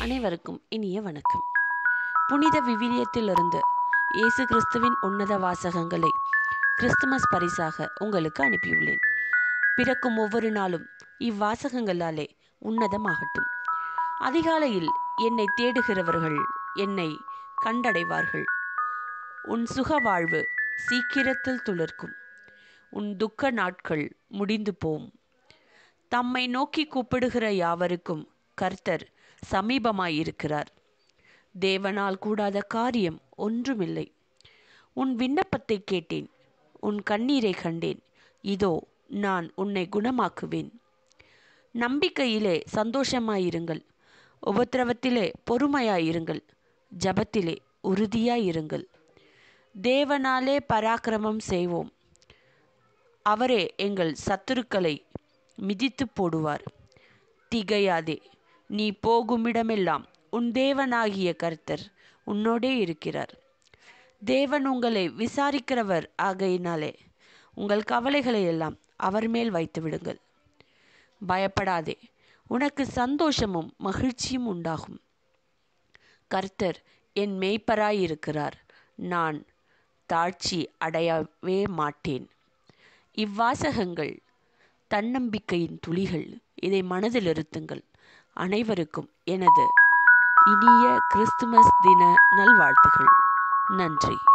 அனைவருக்கும் இனிய வணக்கம் புனித விவிலியத்திலிருந்து இயேசு கிறிஸ்துவின் உன்னத வாசகங்களை கிறிஸ்துமஸ் பரிசாக உங்களுக்கு அனுப்பியுள்ளேன் பிறக்கும் ஒவ்வொரு நாளும் இவ்வாசகங்களாலே உன்னதமாகட்டும் அதிகாலையில் என்னை தேடுகிறவர்கள் என்னை கண்டடைவார்கள் உன் சுக வாழ்வு சீக்கிரத்தில் துளிர்க்கும் உன் துக்க நாட்கள் முடிந்து போம் தம்மை நோக்கி கூப்பிடுகிற யாவருக்கும் கர்த்தர் சமீபமாயிருக்கிறார் தேவனால் கூடாத காரியம் ஒன்றுமில்லை உன் விண்ணப்பத்தை கேட்டேன் உன் கண்ணீரை கண்டேன் இதோ நான் உன்னை குணமாக்குவேன் நம்பிக்கையிலே சந்தோஷமாயிருங்கள் உபத்திரவத்திலே பொறுமையாயிருங்கள் ஜபத்திலே உறுதியாயிருங்கள் தேவனாலே பராக்கிரமம் செய்வோம் அவரே எங்கள் சத்துருக்களை மிதித்து போடுவார் திகையாதே நீ போகுமிடமெல்லாம் உன் தேவனாகிய கர்த்தர் உன்னோடே இருக்கிறார் தேவன் உங்களை விசாரிக்கிறவர் ஆகையினாலே உங்கள் கவலைகளை எல்லாம் அவர் மேல் வைத்து விடுங்கள் பயப்படாதே உனக்கு சந்தோஷமும் மகிழ்ச்சியும் உண்டாகும் கர்த்தர் என் மேய்ப்பராயிருக்கிறார் நான் தாழ்ச்சி அடையவே மாட்டேன் இவ்வாசகங்கள் தன்னம்பிக்கையின் துளிகள் இதை மனதில் இருத்துங்கள் அனைவருக்கும் எனது இனிய கிறிஸ்துமஸ் தின நல்வாழ்த்துகள் நன்றி